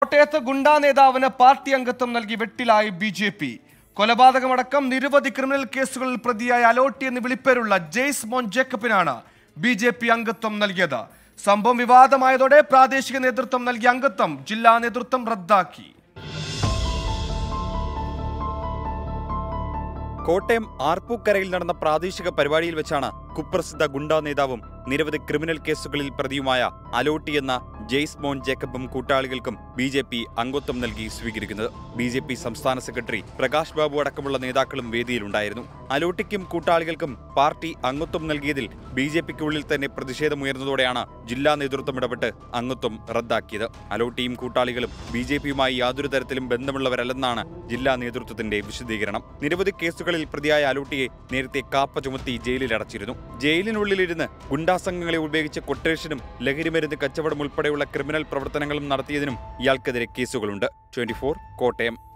കോട്ടയത്ത് ഗുണ്ടാ നേതാവിന് പാർട്ടി അംഗത്വം നൽകി വെട്ടിലായി ബി ജെ പി കൊലപാതകമടക്കം നിരവധി ക്രിമിനൽ കേസുകളിൽ പ്രതിയായ അലോട്ടി എന്ന് വിളിപ്പേരുള്ള ജെയ്സ് മോൻ ജേക്കബിനാണ് ബി ജെ പി അംഗത്വം നൽകിയത് സംഭവം വിവാദമായതോടെ പ്രാദേശിക നേതൃത്വം നൽകിയ അംഗത്വം ജില്ലാ നേതൃത്വം റദ്ദാക്കി കോട്ടയം ആർപ്പൂക്കരയിൽ നടന്ന പ്രാദേശിക പരിപാടിയിൽ വെച്ചാണ് കുപ്രസിദ്ധ ഗുണ്ടാ നേതാവും നിരവധി ക്രിമിനൽ കേസുകളിൽ പ്രതിയുമായ അലോട്ടി എന്ന ജെയ്സ് മോൻ ജേക്കബും കൂട്ടാളികൾക്കും ബി ജെ പി അംഗത്വം നൽകി സ്വീകരിക്കുന്നത് ബി ജെ പി സംസ്ഥാന സെക്രട്ടറി പ്രകാശ് ബാബു അടക്കമുള്ള നേതാക്കളും വേദിയിലുണ്ടായിരുന്നു അലോട്ടിക്കും കൂട്ടാളികൾക്കും പാർട്ടി അംഗത്വം നൽകിയതിൽ ബി ജെ പിക്കുള്ളിൽ തന്നെ പ്രതിഷേധമുയർന്നതോടെയാണ് ജില്ലാ നേതൃത്വം ഇടപെട്ട് അംഗത്വം റദ്ദാക്കിയത് അലോട്ടിയും കൂട്ടാളികളും ബി ജെ പിയുമായി യാതൊരു തരത്തിലും ബന്ധമുള്ളവരല്ലെന്നാണ് ജില്ലാ നേതൃത്വത്തിന്റെ വിശദീകരണം നിരവധി കേസുകളിൽ പ്രതിയായ അലോട്ടിയെ നേരത്തെ കാപ്പ ചുമത്തി ജയിലിൽ അടച്ചിരുന്നു ജയിലിനുള്ളിലിരുന്ന് ഗുണ്ടാസംഘങ്ങളെ ഉപയോഗിച്ച് കൊട്ടേഷനും ലഹരിമരുന്ന് കച്ചവടം ഉൾപ്പെടെയുള്ള ക്രിമിനൽ പ്രവർത്തനങ്ങളും നടത്തിയതിനും ഇയാൾക്കെതിരെ കേസുകളുണ്ട് ട്വന്റി കോട്ടയം